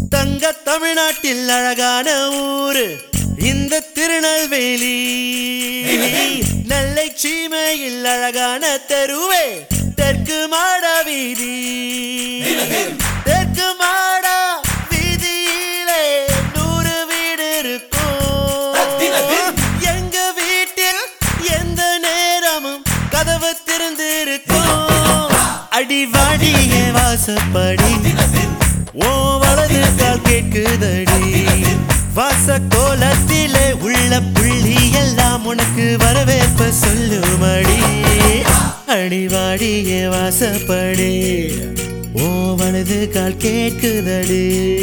தங்க தமிழ்நாட்டில் அழகான ஊரு இந்த திருநெல்வேலி நெல்லை சீமையில் அழகான தெருவே தெற்கு மாட வீதி தெற்கு மாட வீதியிலே நூறு வீடு இருக்கும் எங்க வீட்டில் எந்த நேரமும் கதவு திறந்திருக்கும் அடிவாடிய வாசப்படி ஓ வலது கால் கேட்குதடி வாச கோலத்திலே உள்ள புள்ளி எல்லாம் உனக்கு வரவேற்ப சொல்லுமடி அடிவாடிய வாசப்படி ஓ வலது கால் கேட்குதடி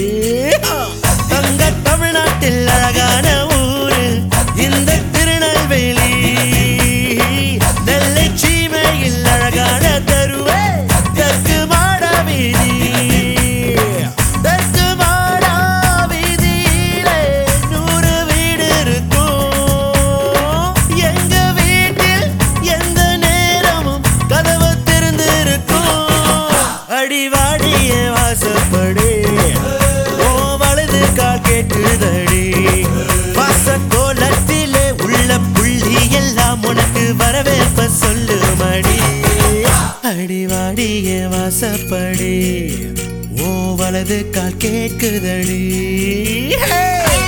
தங்க தமிழ்நாட்டில் அழகான ஊரு இந்த திருநெல்வேலி நெல்லை சீமையில் அழகான தருவே தெற்கு மாட வீதி தெற்கு மாட வீதியிலே நூறு வீடு இருக்கும் எங்க வீட்டில் எந்த நேரமும் கதவு திறந்திருக்கும் அடிவாடிய வாசப்படி ஓ வலது கால் கேட்டுதடி வாச கோலத்திலே உள்ள புள்ளி எல்லாம் உனக்கு வரவேற்ப சொல்லுமடி அடிவாடிய வாசப்படி ஓ வலது கால் கேட்குதடி Hey!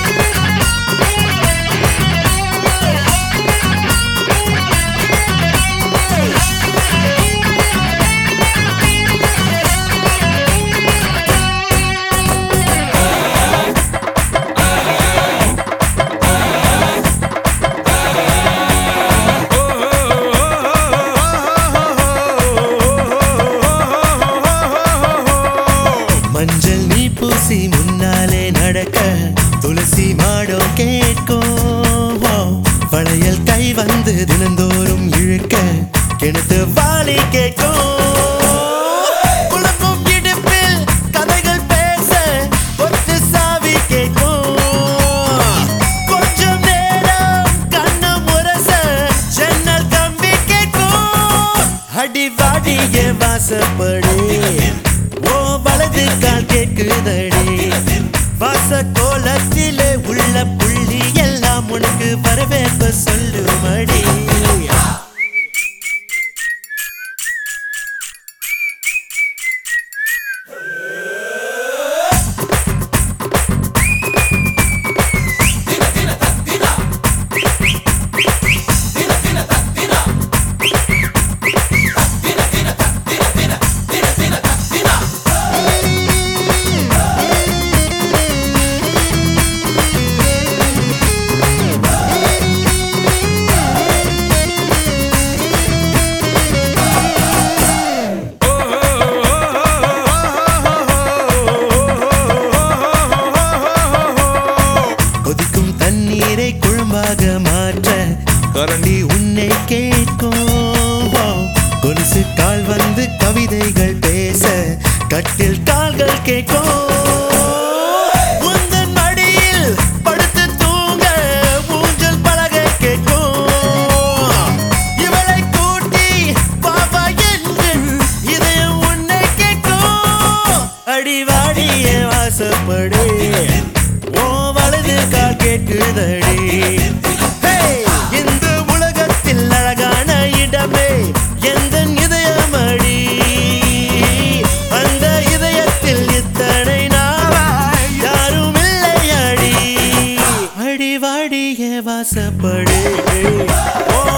மஞ்சள் நீ பூசி முன்னாலே நடக்க துளசி மாடம் கேட்கும் வளையல் கை வந்து தினந்தோறும் இழுக்க கிணத்து வாலி கேட்கும் குழம்பும் இடுப்பில் கதைகள் பேச ஒத்து சாவி கேட்கும் கொஞ்சம் நேரம் கண்ணம் உரச ஜன்னல் கம்பி கேட்கும் அடிவாடிய வாசப்படி ஓ வலது கால் கேட்குதடி வாச கோலத்திலே உள்ள புள்ளி எல்லாம் உனக்கு வரவேற்ப சொல்லுமடி கொதிக்கும் தண்ணீரை குழம்பாக மாற்ற கரண்டி உன்னை கேட்கும் கொலுசு கால் வந்து கவிதைகள் பேச கட்டில் கால்கள் கேட்கும் உந்தன் மடியில் படுத்து தூங்க ஊஞ்சல் பலகை கேட்கும் இவளை கூட்டி பாபா என்று இதயம் உன்னை கேட்கும் அடிவாடிய வாசப்படி ஓ வலது கால் கேட்குதடி Hey! இந்த உலகத்தில் அழகான இடமே எந்த இதயமடி அந்த இதயத்தில் இத்தனை நாளாய் யாரும் இல்லையடி அடிவாடிய வாசப்படி ஓ